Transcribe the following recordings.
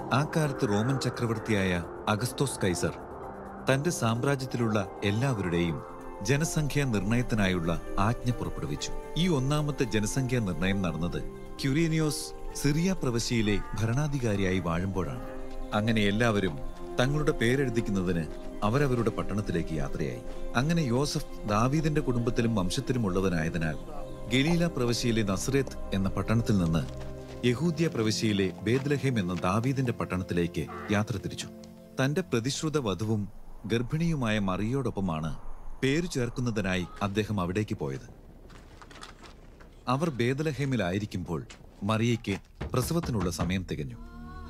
ആ കാലത്ത് റോമൻ ചക്രവർത്തിയായ അഗസ്തോസ് കൈസർ തന്റെ സാമ്രാജ്യത്തിലുള്ള എല്ലാവരുടെയും ജനസംഖ്യാ നിർണയത്തിനായുള്ള ആജ്ഞ പുറപ്പെടുവിച്ചു ഈ ഒന്നാമത്തെ ജനസംഖ്യാ നിർണയം നടന്നത് ക്യുരീനിയോസ് സിറിയ പ്രവശ്യയിലെ ഭരണാധികാരിയായി വാഴുമ്പോഴാണ് അങ്ങനെ എല്ലാവരും തങ്ങളുടെ പേരെഴുതിക്കുന്നതിന് അവരവരുടെ പട്ടണത്തിലേക്ക് യാത്രയായി അങ്ങനെ യോസഫ് ദാവീദിന്റെ കുടുംബത്തിലും വംശത്തിലും ഉള്ളവനായതിനാൽ ഗലീല പ്രവശ്യയിലെ നസ്രേത്ത് എന്ന പട്ടണത്തിൽ നിന്ന് യഹൂദ്യ പ്രവശ്യയിലെ ബേദ്ലഹേം എന്ന ദാവീദിന്റെ പട്ടണത്തിലേക്ക് യാത്ര തിരിച്ചു തന്റെ പ്രതിശ്രുത വധുവും ഗർഭിണിയുമായ മറിയോടൊപ്പമാണ് പേരു ചേർക്കുന്നതിനായി അദ്ദേഹം അവിടേക്ക് പോയത് അവർ ബേദലഹേമിലായിരിക്കുമ്പോൾ മറിയയ്ക്ക് പ്രസവത്തിനുള്ള സമയം തികഞ്ഞു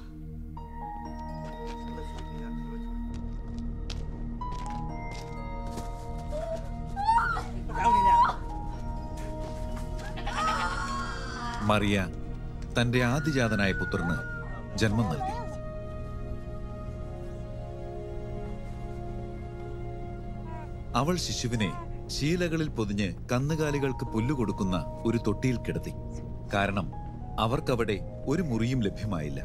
മറിയ തന്റെ ആദിജാതനായ പുത്രന് ജന്മം നൽകി അവൾ ശിശുവിനെ ശീലകളിൽ പൊതിഞ്ഞ് കന്നുകാലികൾക്ക് പുല്ലു കൊടുക്കുന്ന ഒരു തൊട്ടിയിൽ കിടത്തി കാരണം അവർക്കവിടെ ഒരു മുറിയും ലഭ്യമായില്ല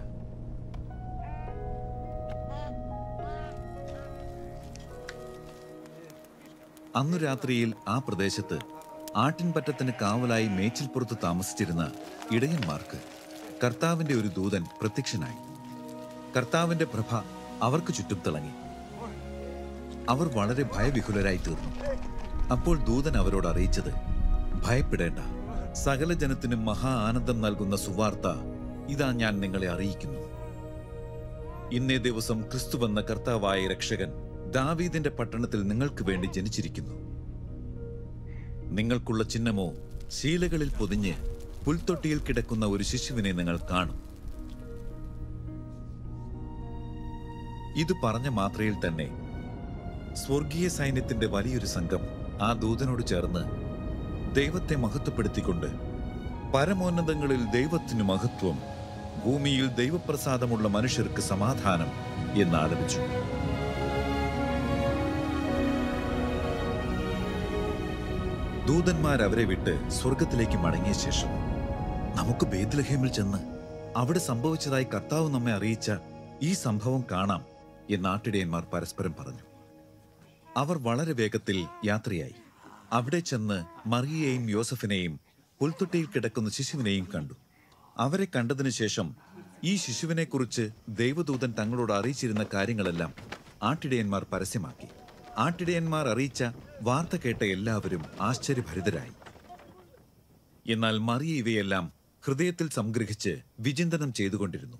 അന്നു രാത്രിയിൽ ആ പ്രദേശത്ത് ആട്ടിൻപറ്റത്തിന് കാവലായി മേച്ചിൽപ്പുറത്ത് താമസിച്ചിരുന്ന ഇടയന്മാർക്ക് കർത്താവിന്റെ ഒരു ദൂതൻ പ്രത്യക്ഷനായി കർത്താവിന്റെ പ്രഭ അവർക്ക് ചുറ്റും തിളങ്ങി അവർ വളരെ ഭയവിഹുലരായി തീർന്നു അപ്പോൾ ദൂതൻ അവരോട് അറിയിച്ചത് ഭയപ്പെടേണ്ട സകല ജനത്തിനും മഹാ ആനന്ദം നൽകുന്ന സുവാർത്ത ഇതാ ഞാൻ നിങ്ങളെ അറിയിക്കുന്നു ഇന്നേ ദിവസം ക്രിസ്തുവെന്ന കർത്താവായ രക്ഷകൻ ദാവീദിന്റെ പട്ടണത്തിൽ നിങ്ങൾക്ക് വേണ്ടി ജനിച്ചിരിക്കുന്നു നിങ്ങൾക്കുള്ള ചിഹ്നമോ ശീലകളിൽ പൊതിഞ്ഞ് പുൽത്തൊട്ടിയിൽ കിടക്കുന്ന ഒരു ശിശുവിനെ നിങ്ങൾ കാണും ഇത് പറഞ്ഞ മാത്രയിൽ തന്നെ സ്വർഗീയ സൈന്യത്തിന്റെ വലിയൊരു സംഘം ആ ദൂതനോട് ചേർന്ന് ദൈവത്തെ മഹത്വപ്പെടുത്തിക്കൊണ്ട് പരമോന്നതങ്ങളിൽ ദൈവത്തിനു മഹത്വം ഭൂമിയിൽ ദൈവപ്രസാദമുള്ള മനുഷ്യർക്ക് സമാധാനം എന്ന് ആലപിച്ചു ദൂതന്മാർ അവരെ വിട്ട് സ്വർഗത്തിലേക്ക് മടങ്ങിയ ശേഷം നമുക്ക് ബേദ്ലഹേമിൽ ചെന്ന് അവിടെ സംഭവിച്ചതായി കർത്താവ് നമ്മെ അറിയിച്ച ഈ സംഭവം കാണാം എന്ന് ആട്ടിടയന്മാർ പരസ്പരം പറഞ്ഞു അവർ വളരെ വേഗത്തിൽ യാത്രയായി അവിടെ ചെന്ന് മറിയയെയും യോസഫിനെയും പുൽത്തൊട്ടിയിൽ കിടക്കുന്ന ശിശുവിനെയും കണ്ടു അവരെ കണ്ടതിനു ശേഷം ഈ ശിശുവിനെക്കുറിച്ച് ദൈവദൂതൻ തങ്ങളോട് അറിയിച്ചിരുന്ന കാര്യങ്ങളെല്ലാം ആട്ടിടയന്മാർ പരസ്യമാക്കി ആട്ടിടയന്മാർ അറിയിച്ച വാർത്ത കേട്ട എല്ലാവരും ആശ്ചര്യഭരിതരായി എന്നാൽ മറിയ ഇവയെല്ലാം ഹൃദയത്തിൽ സംഗ്രഹിച്ച് വിചിന്തനം ചെയ്തുകൊണ്ടിരുന്നു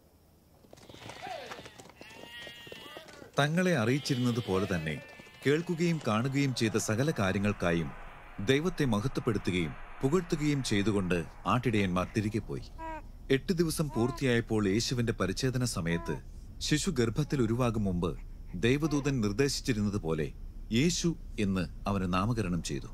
തങ്ങളെ അറിയിച്ചിരുന്നത് പോലെ തന്നെ കേൾക്കുകയും കാണുകയും ചെയ്ത സകല കാര്യങ്ങൾക്കായും ദൈവത്തെ മഹത്വപ്പെടുത്തുകയും പുകഴ്ത്തുകയും ചെയ്തുകൊണ്ട് ആട്ടിടയന്മാർ തിരികെ പോയി എട്ട് ദിവസം പൂർത്തിയായപ്പോൾ യേശുവിന്റെ പരിച്ഛേദന സമയത്ത് ശിശു ഗർഭത്തിൽ ഉരുവാകും മുമ്പ് ദൈവദൂതൻ നിർദ്ദേശിച്ചിരുന്നത് പോലെ യേശു എന്ന് അവന് നാമകരണം ചെയ്തു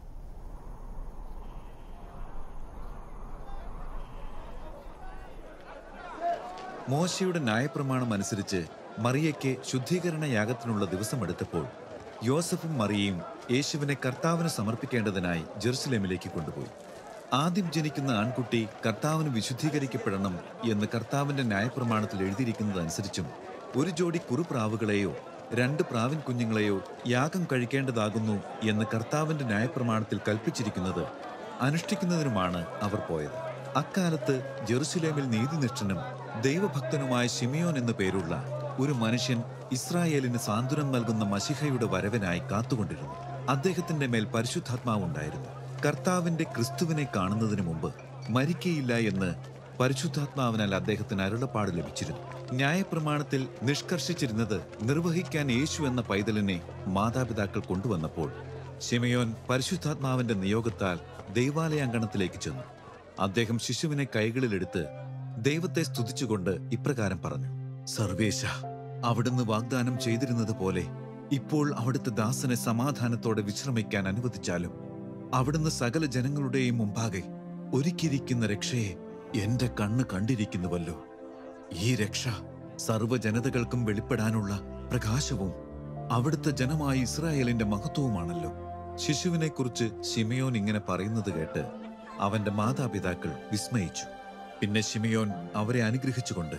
മോശയുടെ ന്യായപ്രമാണം അനുസരിച്ച് മറിയയ്ക്ക് ശുദ്ധീകരണ യാഗത്തിനുള്ള ദിവസമെടുത്തപ്പോൾ യോസഫും മറിയയും യേശുവിനെ കർത്താവിന് സമർപ്പിക്കേണ്ടതിനായി ജെറുസലേമിലേക്ക് കൊണ്ടുപോയി ആദ്യം ജനിക്കുന്ന ആൺകുട്ടി കർത്താവിന് വിശുദ്ധീകരിക്കപ്പെടണം എന്ന് കർത്താവിന്റെ ന്യായപ്രമാണത്തിൽ എഴുതിയിരിക്കുന്നതനുസരിച്ചും ഒരു ജോഡി കുറുപ്രാവുകളെയോ രണ്ട് പ്രാവിൻ കുഞ്ഞുങ്ങളെയോ യാഗം കഴിക്കേണ്ടതാകുന്നു എന്ന് കർത്താവിന്റെ ന്യായപ്രമാണത്തിൽ കൽപ്പിച്ചിരിക്കുന്നത് അനുഷ്ഠിക്കുന്നതിനുമാണ് അവർ പോയത് അക്കാലത്ത് ജെറുസലേമിൽ നീതിനിഷ്ഠനും ദൈവഭക്തനുമായ ഷിമിയോൻ എന്നു പേരുള്ള ഒരു മനുഷ്യൻ ഇസ്രായേലിന് സാന്ത്വനം നൽകുന്ന മഷിഹയുടെ വരവിനായി കാത്തുകൊണ്ടിരുന്നു അദ്ദേഹത്തിന്റെ മേൽ പരിശുദ്ധാത്മാവുണ്ടായിരുന്നു കർത്താവിന്റെ ക്രിസ്തുവിനെ കാണുന്നതിന് മുമ്പ് മരിക്കയില്ല എന്ന് പരിശുദ്ധാത്മാവിനാൽ അദ്ദേഹത്തിന് അരുളപ്പാട് ലഭിച്ചിരുന്നു ന്യായപ്രമാണത്തിൽ നിഷ്കർഷിച്ചിരുന്നത് നിർവഹിക്കാൻ യേശു എന്ന പൈതലിനെ മാതാപിതാക്കൾ കൊണ്ടുവന്നപ്പോൾ ശിമയോൻ പരിശുദ്ധാത്മാവിന്റെ നിയോഗത്താൽ ദൈവാലയാങ്കണത്തിലേക്ക് ചെന്നു അദ്ദേഹം ശിശുവിനെ കൈകളിലെടുത്ത് ദൈവത്തെ സ്തുതിച്ചുകൊണ്ട് ഇപ്രകാരം പറഞ്ഞു സർവേശ അവിടുന്ന് വാഗ്ദാനം ചെയ്തിരുന്നത് പോലെ ഇപ്പോൾ അവിടുത്തെ ദാസനെ സമാധാനത്തോടെ വിശ്രമിക്കാൻ അനുവദിച്ചാലും അവിടുന്ന് സകല ജനങ്ങളുടെയും മുമ്പാകെ ഒരുക്കിയിരിക്കുന്ന രക്ഷയെ എന്റെ കണ്ണ് കണ്ടിരിക്കുന്നുവല്ലോ ഈ രക്ഷ സർവ്വജനതകൾക്കും വെളിപ്പെടാനുള്ള പ്രകാശവും അവിടുത്തെ ജനമായ ഇസ്രായേലിന്റെ മഹത്വവുമാണല്ലോ ശിശുവിനെക്കുറിച്ച് ശിമയോൻ ഇങ്ങനെ പറയുന്നത് കേട്ട് അവന്റെ മാതാപിതാക്കൾ വിസ്മയിച്ചു പിന്നെ ശിമയോൻ അവരെ അനുഗ്രഹിച്ചുകൊണ്ട്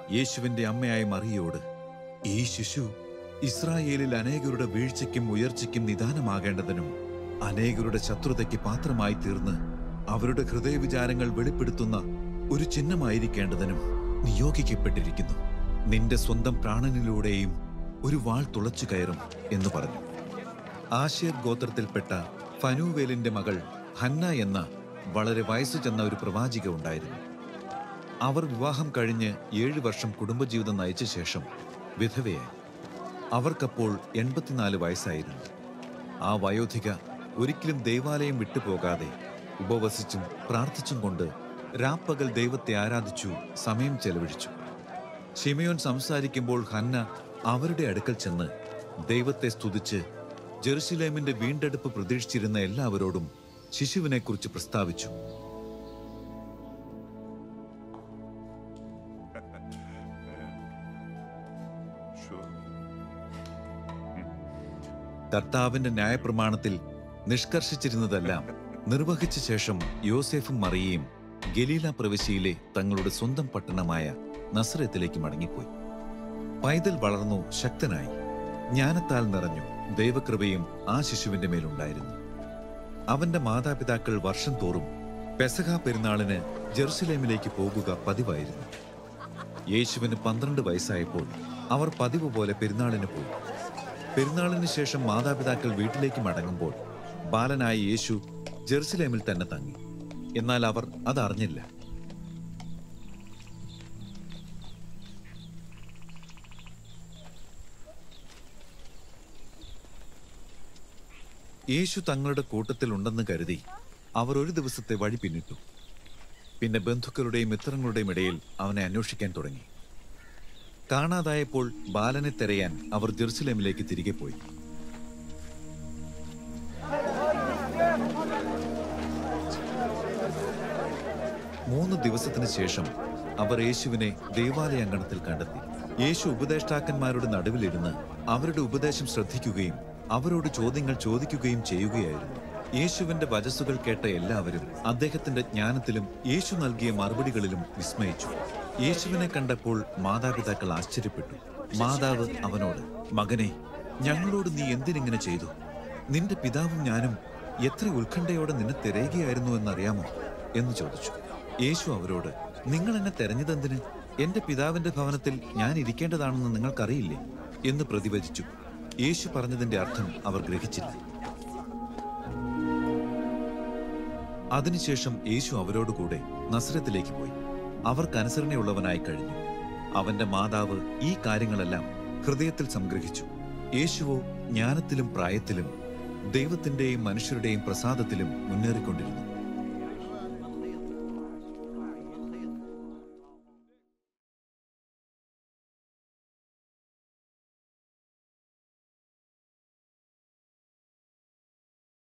യേശുവിന്റെ അമ്മയായ മറിയോട് ഈ ശിശു ഇസ്രായേലിൽ അനേകരുടെ വീഴ്ചയ്ക്കും ഉയർച്ചയ്ക്കും നിദാനമാകേണ്ടതിനും അനേകരുടെ ശത്രുതയ്ക്ക് പാത്രമായി തീർന്ന് അവരുടെ ഹൃദയവിചാരങ്ങൾ വെളിപ്പെടുത്തുന്ന ഒരു ചിഹ്നമായിരിക്കേണ്ടതിനും നിയോഗിക്കപ്പെട്ടിരിക്കുന്നു നിന്റെ സ്വന്തം പ്രാണനിലൂടെയും ഒരു വാൾ തുളച്ചു കയറും എന്ന് പറഞ്ഞു ആശേർ ഗോത്രത്തിൽപ്പെട്ട ഫനൂവേലിന്റെ മകൾ ഹന്ന എന്ന വളരെ വയസ്സു ചെന്ന ഒരു പ്രവാചിക ഉണ്ടായിരുന്നു അവർ വിവാഹം കഴിഞ്ഞ് ഏഴു വർഷം കുടുംബജീവിതം നയിച്ച ശേഷം വിധവയായി അവർക്കപ്പോൾ എൺപത്തിനാല് വയസ്സായിരുന്നു ആ വയോധിക ഒരിക്കലും ദൈവാലയം വിട്ടുപോകാതെ ഉപവസിച്ചും പ്രാർത്ഥിച്ചും കൊണ്ട് രാപ്പകൽ ദൈവത്തെ ആരാധിച്ചു സമയം ചെലവഴിച്ചു ഷിമയോൻ സംസാരിക്കുമ്പോൾ ഹന്ന അവരുടെ അടുക്കൽ ചെന്ന് ദൈവത്തെ സ്തുതിച്ച് ജെറുസലേമിന്റെ വീണ്ടെടുപ്പ് പ്രതീക്ഷിച്ചിരുന്ന എല്ലാവരോടും ശിശുവിനെക്കുറിച്ച് പ്രസ്താവിച്ചു Sure. കർത്താവിന്റെ ന്യായപ്രമാണത്തിൽ നിഷ്കർഷിച്ചിരുന്നതെല്ലാം നിർവഹിച്ച ശേഷം യോസേഫും മറിയയും ഗലീല പ്രവിശ്യയിലെ തങ്ങളുടെ സ്വന്തം പട്ടണമായ നസ്രത്തിലേക്ക് മടങ്ങിപ്പോയി പൈതൽ വളർന്നു ശക്തനായി ജ്ഞാനത്താൽ നിറഞ്ഞു ദൈവകൃപയും ആ ശിശുവിന്റെ മേലുണ്ടായിരുന്നു അവന്റെ മാതാപിതാക്കൾ വർഷം തോറും പെസഹ പെരുന്നാളിന് ജെറുസലേമിലേക്ക് പോകുക പതിവായിരുന്നു യേശുവിന് പന്ത്രണ്ട് വയസ്സായപ്പോൾ അവർ പതിവ് പോലെ പെരുന്നാളിന് പോയി പെരുന്നാളിന് ശേഷം മാതാപിതാക്കൾ വീട്ടിലേക്ക് മടങ്ങുമ്പോൾ ബാലനായ യേശു ജെറുസലേമിൽ തന്നെ തങ്ങി എന്നാൽ അവർ അതറിഞ്ഞില്ല യേശു തങ്ങളുടെ കൂട്ടത്തിൽ ഉണ്ടെന്ന് കരുതി അവർ ഒരു ദിവസത്തെ വഴി പിന്നിട്ടു പിന്നെ ബന്ധുക്കളുടെയും മിത്രങ്ങളുടെയും ഇടയിൽ അവനെ അന്വേഷിക്കാൻ തുടങ്ങി കാണാതായപ്പോൾ ബാലനെ തിരയാൻ അവർ ജെറുസലേമിലേക്ക് തിരികെ പോയി മൂന്ന് ദിവസത്തിന് ശേഷം അവർ യേശുവിനെ ദേവാലയ അങ്കണത്തിൽ കണ്ടെത്തി യേശു ഉപദേഷ്ടാക്കന്മാരുടെ നടുവിലിരുന്ന് അവരുടെ ഉപദേശം ശ്രദ്ധിക്കുകയും അവരോട് ചോദ്യങ്ങൾ ചോദിക്കുകയും ചെയ്യുകയായിരുന്നു യേശുവിന്റെ വചസ്സുകൾ കേട്ട എല്ലാവരും അദ്ദേഹത്തിന്റെ ജ്ഞാനത്തിലും യേശു നൽകിയ മറുപടികളിലും വിസ്മയിച്ചു യേശുവിനെ കണ്ടപ്പോൾ മാതാപിതാക്കൾ ആശ്ചര്യപ്പെട്ടു മാതാവ് അവനോട് മകനെ ഞങ്ങളോട് നീ എന്തിനിങ്ങനെ ചെയ്തു നിന്റെ പിതാവും ഞാനും എത്ര ഉത്കണ്ഠയോടെ നിന്നെ തിരയുകയായിരുന്നു എന്നറിയാമോ എന്ന് ചോദിച്ചു യേശു അവരോട് നിങ്ങൾ എന്നെ തെരഞ്ഞതെന്തിന് എന്റെ പിതാവിന്റെ ഭവനത്തിൽ ഞാൻ ഇരിക്കേണ്ടതാണെന്ന് നിങ്ങൾക്കറിയില്ലേ എന്ന് പ്രതിവചിച്ചു യേശു പറഞ്ഞതിന്റെ അർത്ഥം അവർ ഗ്രഹിച്ചില്ല അതിനുശേഷം യേശു അവരോടുകൂടെ നസ്രത്തിലേക്ക് പോയി അവർക്ക് അനുസരണയുള്ളവനായി കഴിഞ്ഞു അവന്റെ മാതാവ് ഈ കാര്യങ്ങളെല്ലാം ഹൃദയത്തിൽ സംഗ്രഹിച്ചു യേശുവോ ജ്ഞാനത്തിലും പ്രായത്തിലും ദൈവത്തിന്റെയും മനുഷ്യരുടെയും പ്രസാദത്തിലും മുന്നേറിക്കൊണ്ടിരുന്നു